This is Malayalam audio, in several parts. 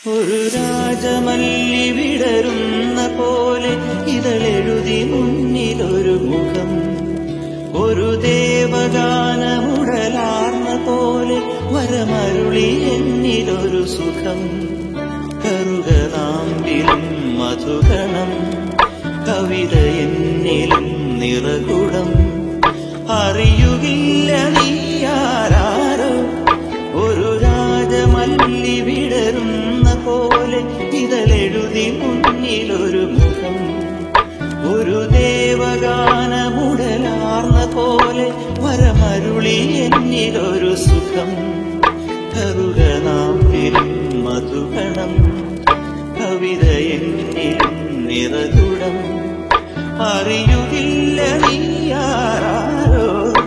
ഒരു രാജമല്ലി വിടരുന്ന പോലെ ഇതളെഴുതി മുന്നിലൊരു മുഖം ഒരു ദേവഗാനമുടലാർന്ന പോലെ വരമരുളി എന്നിലൊരു സുഖം കറുകനാമ്പിലും മധുകണം കവിത എന്നിലും നിറകുടം അറിയുകില്ല നീയാരോ ഒരു രാജമല്ലി വിടരുന്ന പോലെ ഇതളെഴുതി മുന്നിലൊരു മുഖം ഒരു ദേവഗാനമുടലാർന്ന പോലെ വരമരുളി എന്നിലൊരു സുഖം കറുകനാമ്പിലും മധുകണം കവിത എന്നിലും നിറകുടം അറിയുകില്ല നീയാരോ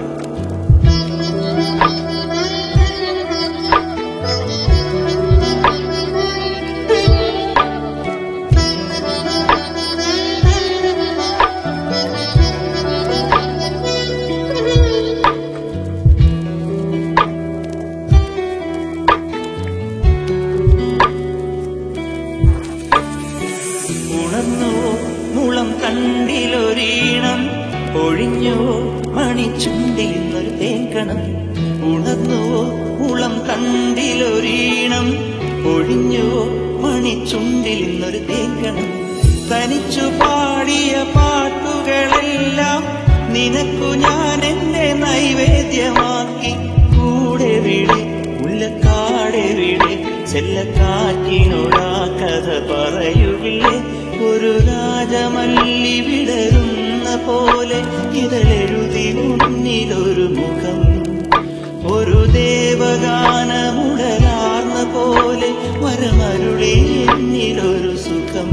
ഉണർന്നുവോ മുളം കണ്ടിലൊരീണം ഒഴിഞ്ഞുവോ മണിച്ചുണ്ടിൽ നിന്നൊരു തേക്കണം ഉണർന്നുവോ മുളം കണ്ടിലൊരീണം ഒഴിഞ്ഞുവോ മണിച്ചുണ്ടിൽ നിന്നൊരു തേക്കണം തനിച്ചു പാടിയ പാട്ടുകളെല്ലാം നിനക്കു ഞാൻ എന്റെ നൈവേദ്യമാക്കി കൂടെ വിളി മുല്ലക്കാടെ വിളി ചെല്ലക്കാറ്റിനോടാ കഥ പറയുകില്ലേ ഒരു രാജമല്ലി വിടരുന്ന പോലെ ഇതളെഴുതി മുന്നിലൊരു മുഖം ഒരു ദേവഗാനമുടലാർന്ന പോലെ വരമരുളി എന്നിലൊരു സുഖം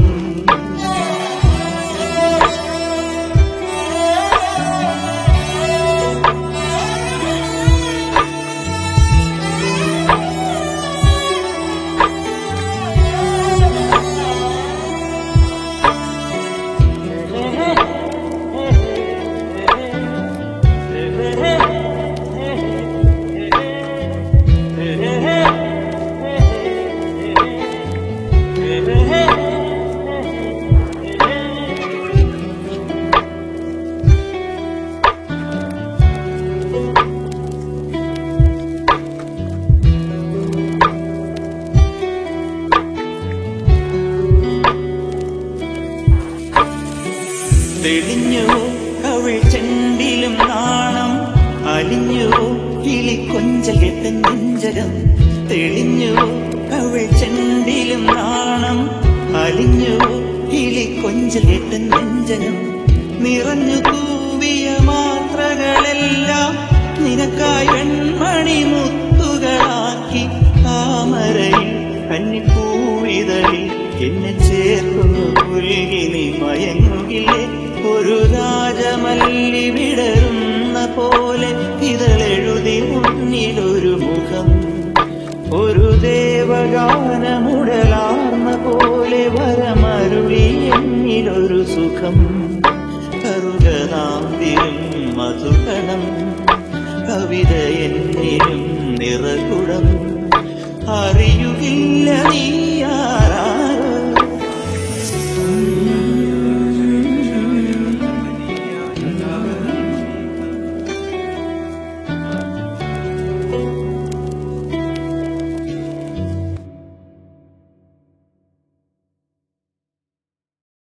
തെളിഞ്ഞുവോ കവിൾ ചെണ്ടിലും നാണം അലിഞ്ഞുവോ കിളി കൊഞ്ചകെട്ടൻ നെഞ്ചകം തെളിഞ്ഞുവോ കവിൾ ചെണ്ടിലും നാണം അലിഞ്ഞുവോ കിളി കൊഞ്ചകെട്ടൻ നെഞ്ചകം നിറഞ്ഞു തൂവിയ മാത്രകളെല്ലാം നിനക്കായി വെൺമണി മുത്തുകളാക്കി താമരയിൽ കന്നിപ്പൂവിതളിൽ എന്നെ ചേർക്കുന്നു പുൽകിനി മയങ്ങുകില്ലേ ഒരു രാജമല്ലി വിടരുന്ന പോലെ ഇതളെഴുതി മുന്നിലൊരു മുഖം ഒരു ദേവഗാനമുടലാർന്ന പോലെ വരമരുളി എന്നിലൊരു സുഖം കറുകനാന്തിരും മധുകണം കവിത എന്നിലും നിറകുടം അറിയുകില്ല നീ